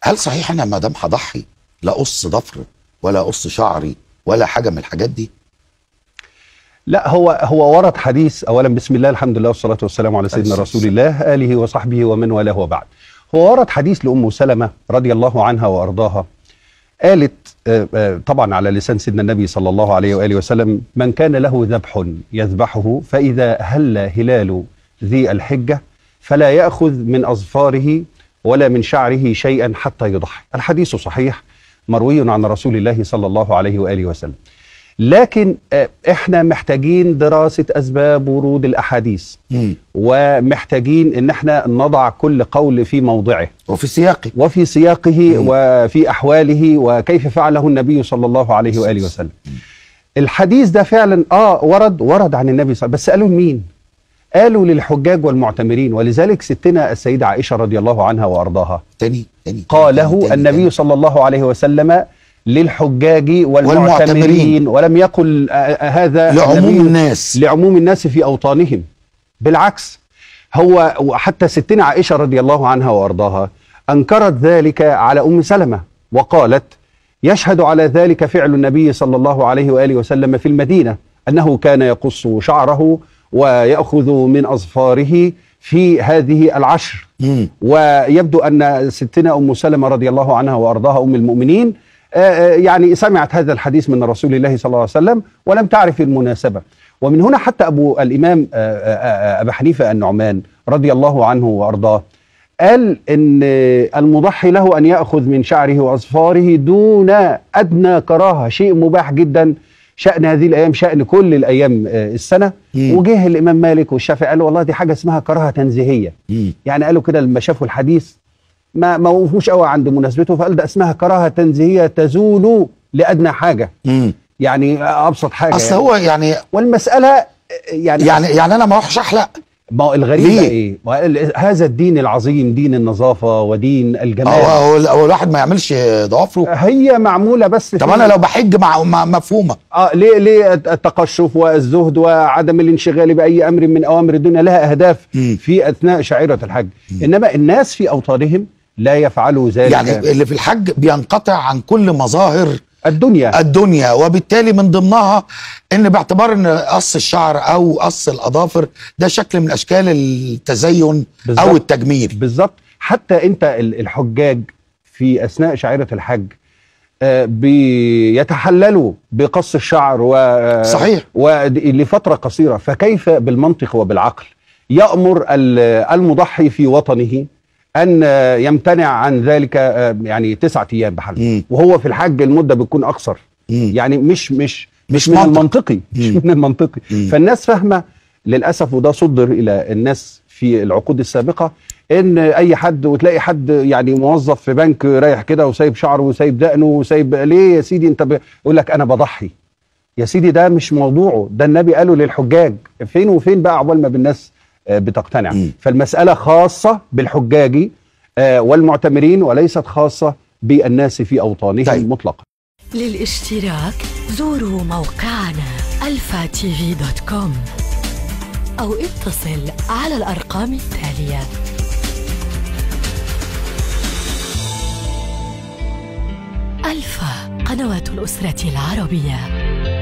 هل صحيح انا ما دام هضحي لا قص ضفر ولا قص شعري ولا حاجه من الحاجات دي لا هو هو ورد حديث اولا بسم الله الحمد لله والصلاه والسلام على سيدنا عليه رسول الله اله وصحبه ومن والاه وبعد. هو ورد حديث لام سلمه رضي الله عنها وارضاها قالت آه، آه، طبعا على لسان سيدنا النبي صلى الله عليه واله وسلم من كان له ذبح يذبحه فاذا هل هلال ذي الحجه فلا ياخذ من اظفاره ولا من شعره شيئا حتى يضحي. الحديث صحيح مروي عن رسول الله صلى الله عليه واله وسلم. لكن آه، احنا محتاجين دراسه اسباب ورود الاحاديث مم. ومحتاجين ان احنا نضع كل قول في موضعه وفي سياقي وفي سياقه مم. وفي احواله وكيف فعله النبي صلى الله عليه واله وسلم. الحديث ده فعلا اه ورد ورد عن النبي صلى الله عليه وسلم بس قالوا لمين؟ قالوا للحجاج والمعتمرين ولذلك ستنا السيده عائشه رضي الله عنها وارضاها تاني تاني قاله تاني- تاني- النبي تاني. صلى الله عليه وسلم للحجاج والمعتمرين والمعتمرين. ولم يقل آه، آه، هذا لعموم النبي الناس لعموم الناس في اوطانهم بالعكس هو وحتى ستنا عائشه رضي الله عنها وارضاها انكرت ذلك على ام سلمه وقالت يشهد على ذلك فعل النبي صلى الله عليه واله وسلم في المدينه انه كان يقص شعره وياخذ من اظفاره في هذه العشر مم. ويبدو ان ستنا ام سلمه رضي الله عنها وارضاها ام المؤمنين آه، آه، يعني سمعت هذا الحديث من رسول الله صلى الله عليه وسلم ولم تعرف المناسبه ومن هنا حتى ابو الامام آه، آه، آه، ابا حنيفه النعمان رضي الله عنه وارضاه قال ان المضحي له ان ياخذ من شعره واظفاره دون ادنى كراهه شيء مباح جدا شان هذه الايام شان كل الايام آه، السنه مم. وجه الامام مالك والشافعي قالوا والله دي حاجه اسمها كراهه تنزيهيه مم. يعني قالوا كده لما شافوا الحديث ما ما وقفوش قوي عند مناسبته فقال ده اسمها كراهه تنزيهيه تزول لادنى حاجه مم. يعني ابسط حاجه اصل يعني. هو يعني والمساله يعني يعني يعني انا ما اروحش احلق ما هو الغريب ليه؟ بقى ايه؟ ما هو ال- هذا الدين العظيم دين النظافه ودين الجمال هو هو هو الواحد ما يعملش ضوافره هي معموله بس طب في- انا لو بحج مع مع- مفهومه اه ليه ليه التقشف والزهد وعدم الانشغال باي امر من اوامر الدنيا لها اهداف مم. في اثناء شعيره الحج انما الناس في اوطانهم لا يفعلوا ذلك يعني اللي في الحج بينقطع عن كل مظاهر الدنيا الدنيا وبالتالي من ضمنها ان باعتبار ان قص الشعر او قص الاظافر ده شكل من اشكال التزين بالظبط. او التجميل بالظبط حتى انت ال- الحجاج في اثناء شعيره الحج آه، بيتحللوا بقص الشعر و صحيح. ولفتره قصيره فكيف بالمنطق وبالعقل يامر ال- المضحي في وطنه ان آه، يمتنع عن ذلك آه، يعني تسعة ايام بحال مم. وهو في الحج المده بتكون اقصر مم. يعني مش مش مش مش من منطق. المنطقي مش مم. من المنطقي مم. فالناس فاهمه للاسف وده صدر الى الناس في العقود السابقه ان اي حد وتلاقي حد يعني موظف في بنك رايح كده وسايب شعره وسايب دقنه وسايب ليه يا سيدي انت ب- يقول لك انا بضحي يا سيدي ده مش موضوعه ده النبي قاله للحجاج فين وفين بقى عقبال ما بالناس آه، بتقتنع مم. فالمساله خاصه بالحجاج آه، والمعتمرين وليست خاصه بالناس في اوطانهم طيب. مطلقا للاشتراك زوروا موقعنا الفا تي في دوت كوم أو اتصل على الأرقام التالية ألفا قنوات الأسرة العربية